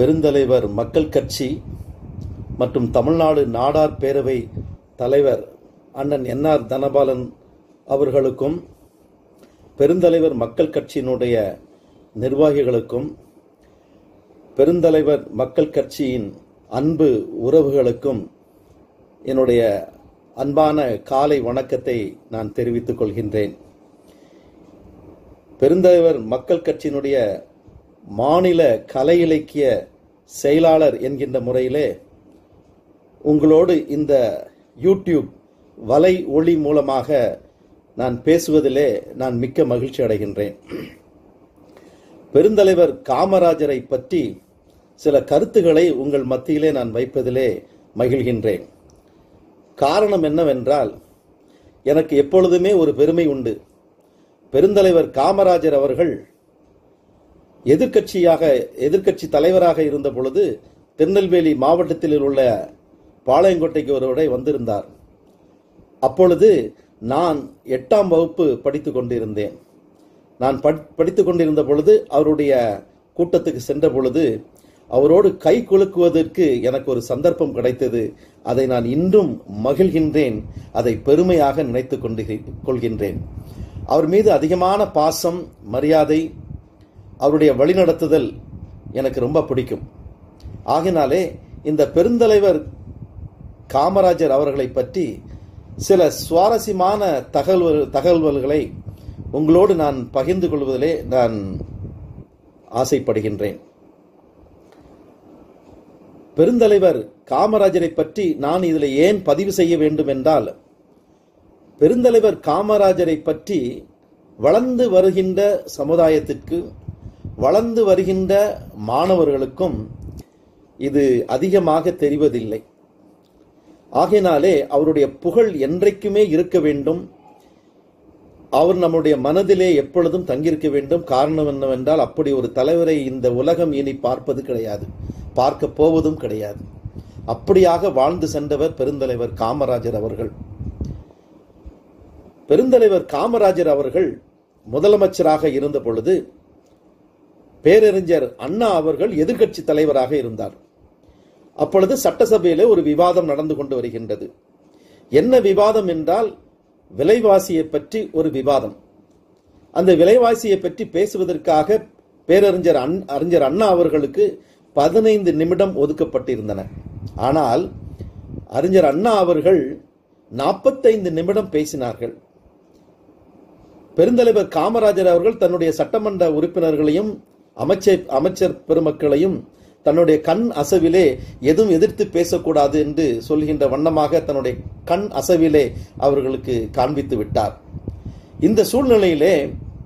பெருந்தலைவர் மக்கள் கட்சி மற்றும் தமிழ்நாடு நாடார் பேரவை தலைவர் அண்ணன் என்ஆர் தனபாலன் அவர்களுக்கும் பெருந்தலைவர் மக்கள் கட்சியினுடைய நிர்வாகிகளுக்கும் பெருந்தலைவர் மக்கள் கட்சியின் அன்பு உறவுகளுக்கும் என்னுடைய அன்பான காலை வணக்கத்தை நான் தெரிவித்துக் கொள்கின்றேன் பெருந்தலைவர் மக்கள் கட்சியினுடைய மாநில கலை இலக்கிய செயலாளர் என்கின்ற முறையிலே உங்களோடு இந்த யூடியூப் வலை ஒளி மூலமாக நான் பேசுவதிலே நான் மிக்க மகிழ்ச்சி அடைகின்றேன் பெருந்தலைவர் காமராஜரை பற்றி சில கருத்துக்களை உங்கள் மத்தியிலே நான் வைப்பதிலே மகிழ்கின்றேன் காரணம் என்னவென்றால் எனக்கு எப்பொழுதுமே ஒரு பெருமை உண்டு பெருந்தலைவர் காமராஜர் அவர்கள் எதிர்க்கட்சியாக எதிர்க்கட்சி தலைவராக இருந்த பொழுது திருநெல்வேலி மாவட்டத்தில் உள்ள பாளையங்கோட்டைக்கு ஒருவரை வந்திருந்தார் அப்பொழுது நான் எட்டாம் வகுப்பு படித்துக் கொண்டிருந்தேன் நான் படித்துக் கொண்டிருந்த பொழுது அவருடைய கூட்டத்துக்கு சென்ற பொழுது அவரோடு கை குலுக்குவதற்கு எனக்கு ஒரு சந்தர்ப்பம் கிடைத்தது அதை நான் இன்றும் மகிழ்கின்றேன் அதை பெருமையாக நினைத்துக் கொண்டு கொள்கின்றேன் அவர் மீது அதிகமான பாசம் மரியாதை அவருடைய வழிநடத்துதல் எனக்கு ரொம்ப பிடிக்கும் ஆகினாலே இந்த பெருந்தலைவர் காமராஜர் அவர்களை பற்றி சில சுவாரஸ்யமான தகவல் தகவல்களை உங்களோடு நான் பகிர்ந்து கொள்வதிலே நான் ஆசைப்படுகின்றேன் பெருந்தலைவர் காமராஜரை பற்றி நான் இதில் ஏன் பதிவு செய்ய வேண்டும் என்றால் பெருந்தலைவர் காமராஜரை பற்றி வளர்ந்து வருகின்ற சமுதாயத்திற்கு வளர்ந்து வருகின்ற மாணவர்களுக்கும் இது அதிகமாக தெரிவதில்லை ஆகையினாலே அவருடைய புகழ் என்றைக்குமே இருக்க வேண்டும் அவர் நம்முடைய மனதிலே எப்பொழுதும் தங்கியிருக்க வேண்டும் காரணம் என்னவென்றால் அப்படி ஒரு தலைவரை இந்த உலகம் இனி பார்ப்பது கிடையாது பார்க்க போவதும் கிடையாது அப்படியாக வாழ்ந்து சென்றவர் பெருந்தலைவர் காமராஜர் அவர்கள் பெருந்தலைவர் காமராஜர் அவர்கள் முதலமைச்சராக இருந்த பொழுது பேரறிஞர் அண்ணா அவர்கள் எதிர்கட்சி தலைவராக இருந்தார் அப்பொழுது சட்டசபையிலே ஒரு விவாதம் நடந்து கொண்டு வருகின்றது என்ன விவாதம் என்றால் விலைவாசியை பற்றி ஒரு விவாதம் அந்த விலைவாசியை பற்றி பேசுவதற்காக பேரறிஞர் அன் அறிஞர் அண்ணா அவர்களுக்கு பதினைந்து நிமிடம் ஒதுக்கப்பட்டிருந்தன ஆனால் அறிஞர் அண்ணா அவர்கள் நாற்பத்தைந்து நிமிடம் பேசினார்கள் பெருந்தலைவர் காமராஜர் அவர்கள் தன்னுடைய சட்டமன்ற உறுப்பினர்களையும் அமைச்சர் அமைச்சர் பெருமக்களையும் தன்னுடைய கண் அசவிலே எதுவும் எதிர்த்து பேசக்கூடாது என்று சொல்கின்ற வண்ணமாக தன்னுடைய கண் அசவிலே அவர்களுக்கு காண்பித்து விட்டார் இந்த சூழ்நிலையிலே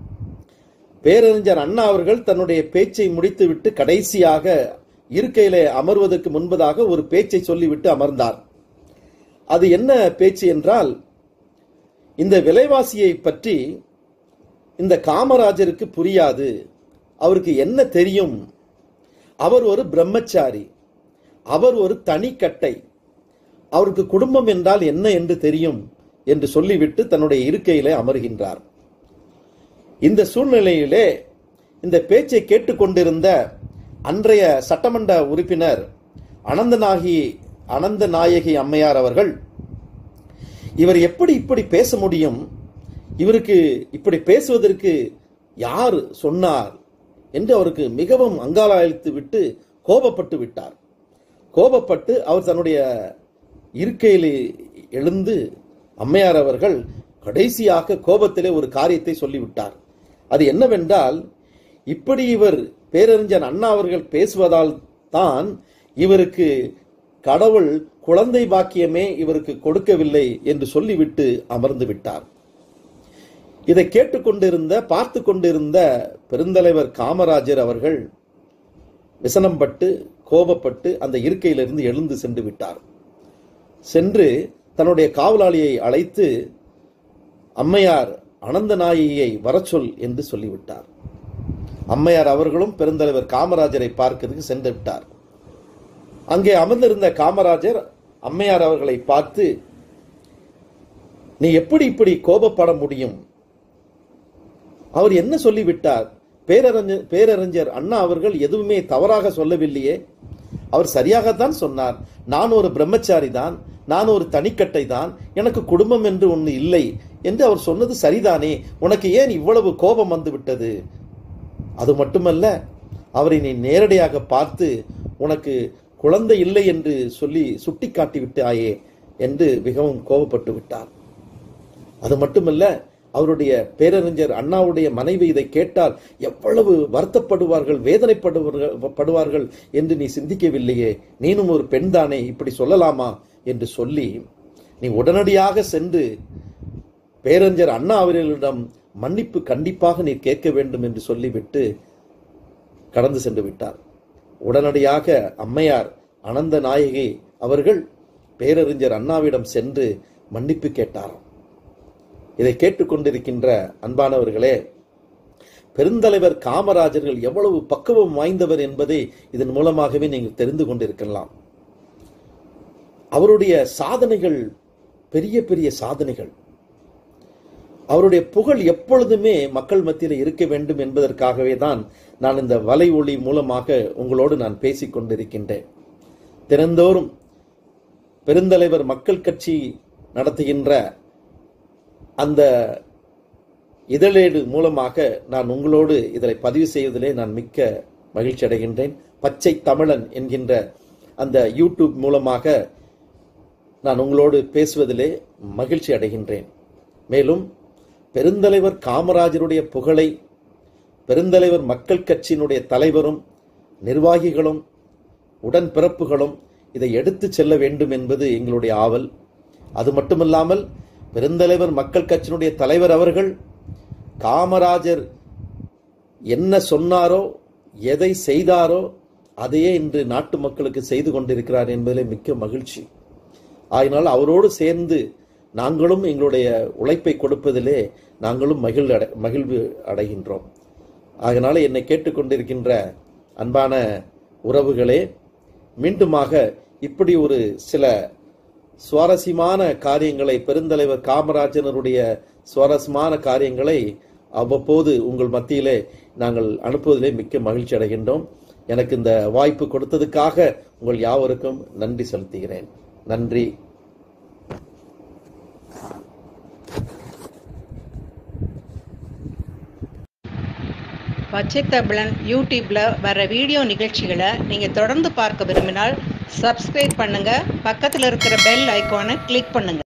பேரறிஞர் அண்ணா அவர்கள் தன்னுடைய பேச்சை முடித்துவிட்டு கடைசியாக இருக்கையிலே அமர்வதற்கு முன்பதாக ஒரு பேச்சை சொல்லிவிட்டு அமர்ந்தார் அது என்ன பேச்சு என்றால் இந்த விலைவாசியை பற்றி இந்த காமராஜருக்கு புரியாது அவருக்கு என்ன தெரியும் அவர் ஒரு பிரம்மச்சாரி அவர் ஒரு தனிக்கட்டை அவருக்கு குடும்பம் என்றால் என்ன என்று தெரியும் என்று சொல்லிவிட்டு தன்னுடைய இருக்கையிலே அமர்கின்றார் இந்த சூழ்நிலையிலே இந்த பேச்சை கேட்டுக்கொண்டிருந்த அன்றைய சட்டமன்ற உறுப்பினர் அனந்தநாயகி அனந்த நாயகி அம்மையார் அவர்கள் இவர் எப்படி இப்படி பேச முடியும் இவருக்கு இப்படி பேசுவதற்கு யார் சொன்னார் என்று அவருக்கு மிகவும் அங்காளாய்த்து விட்டு கோபப்பட்டு விட்டார் கோபப்பட்டு அவர் தன்னுடைய இருக்கையில் எழுந்து அம்மையார் அவர்கள் கடைசியாக கோபத்திலே ஒரு காரியத்தை சொல்லிவிட்டார் அது என்னவென்றால் இப்படி இவர் பேரறிஞர் அண்ணா அவர்கள் பேசுவதால் தான் இவருக்கு கடவுள் குழந்தை பாக்கியமே இவருக்கு கொடுக்கவில்லை என்று சொல்லிவிட்டு அமர்ந்து விட்டார் இதை கேட்டுக்கொண்டிருந்த பார்த்து கொண்டிருந்த பெருந்தலைவர் காமராஜர் அவர்கள் விசனம்பட்டு கோபப்பட்டு அந்த இருக்கையிலிருந்து எழுந்து சென்று விட்டார் சென்று தன்னுடைய காவலாளியை அழைத்து அம்மையார் அனந்தநாயியை வரச்சொல் என்று சொல்லிவிட்டார் அம்மையார் அவர்களும் பெருந்தலைவர் காமராஜரை பார்க்கிறதுக்கு சென்று விட்டார் அங்கே அமர்ந்திருந்த காமராஜர் அம்மையார் அவர்களை பார்த்து நீ எப்படி இப்படி கோபப்பட முடியும் அவர் என்ன சொல்லிவிட்டார் பேரறிஞர் பேரறிஞர் அண்ணா அவர்கள் எதுவுமே தவறாக சொல்லவில்லையே அவர் சரியாகத்தான் சொன்னார் நான் ஒரு பிரம்மச்சாரி தான் நான் ஒரு தனிக்கட்டை தான் எனக்கு குடும்பம் என்று ஒன்று இல்லை என்று அவர் சொன்னது சரிதானே உனக்கு ஏன் இவ்வளவு கோபம் வந்து விட்டது அது மட்டுமல்ல அவரை நீ நேரடியாக பார்த்து உனக்கு குழந்தை இல்லை என்று சொல்லி சுட்டிக்காட்டி விட்டாயே என்று மிகவும் கோபப்பட்டு விட்டார் அது மட்டுமல்ல அவருடைய பேரறிஞர் அண்ணாவுடைய மனைவி இதை கேட்டால் எவ்வளவு வருத்தப்படுவார்கள் வேதனைப்படுவார்கள் படுவார்கள் என்று நீ சிந்திக்கவில்லையே நீனும் ஒரு பெண் தானே இப்படி சொல்லலாமா என்று சொல்லி நீ உடனடியாக சென்று பேரறிஞர் அண்ணா அவர்களிடம் மன்னிப்பு கண்டிப்பாக நீ கேட்க வேண்டும் என்று சொல்லிவிட்டு கடந்து சென்று விட்டார் உடனடியாக அம்மையார் அனந்த நாயகி அவர்கள் பேரறிஞர் அண்ணாவிடம் சென்று மன்னிப்பு கேட்டாராம் இதை கேட்டுக்கொண்டிருக்கின்ற அன்பானவர்களே பெருந்தலைவர் காமராஜர்கள் எவ்வளவு பக்குவம் வாய்ந்தவர் என்பதை இதன் மூலமாகவே நீங்கள் தெரிந்து கொண்டிருக்கலாம் அவருடைய சாதனைகள் பெரிய பெரிய சாதனைகள் அவருடைய புகழ் எப்பொழுதுமே மக்கள் மத்தியில் இருக்க வேண்டும் என்பதற்காகவே தான் நான் இந்த வலை ஒளி மூலமாக உங்களோடு நான் பேசிக் கொண்டிருக்கின்றேன் தினந்தோறும் பெருந்தலைவர் மக்கள் கட்சி நடத்துகின்ற அந்த இதழேடு மூலமாக நான் உங்களோடு இதை பதிவு செய்வதிலே நான் மிக்க மகிழ்ச்சி அடைகின்றேன் பச்சை தமிழன் என்கின்ற அந்த யூடியூப் மூலமாக நான் உங்களோடு பேசுவதிலே மகிழ்ச்சி அடைகின்றேன் மேலும் பெருந்தலைவர் காமராஜருடைய புகழை பெருந்தலைவர் மக்கள் கட்சியினுடைய தலைவரும் நிர்வாகிகளும் உடன்பிறப்புகளும் இதை எடுத்துச் செல்ல வேண்டும் என்பது எங்களுடைய ஆவல் அது மட்டுமல்லாமல் பெருந்தலைவர் மக்கள் கட்சியினுடைய தலைவர் அவர்கள் காமராஜர் என்ன சொன்னாரோ எதை செய்தாரோ அதையே இன்று நாட்டு மக்களுக்கு செய்து கொண்டிருக்கிறார் என்பதிலே மிக்க மகிழ்ச்சி ஆயினால் அவரோடு சேர்ந்து நாங்களும் எங்களுடைய உழைப்பை கொடுப்பதிலே நாங்களும் மகிழ் அடை மகிழ்வு அடைகின்றோம் அதனால என்னை கேட்டுக்கொண்டிருக்கின்ற அன்பான உறவுகளே மீண்டுமாக இப்படி ஒரு சில சுவாரஸ்யமான காரியங்களை பெருந்தலைவர் காமராஜனருடைய சுவாரஸ்யமான காரியங்களை அவ்வப்போது உங்கள் மத்தியிலே நாங்கள் அனுப்புவதிலே மிக்க மகிழ்ச்சி அடைகின்றோம் எனக்கு இந்த வாய்ப்பு கொடுத்ததுக்காக உங்கள் யாவருக்கும் நன்றி செலுத்துகிறேன் நன்றி பச்சை தமிழன் யூடியூப்பில் வர வீடியோ நிகழ்ச்சிகளை நீங்கள் தொடர்ந்து பார்க்க விரும்பினால் சப்ஸ்கிரைப் பண்ணுங்கள் பக்கத்தில் இருக்கிற பெல் ஐக்கானை கிளிக் பண்ணுங்கள்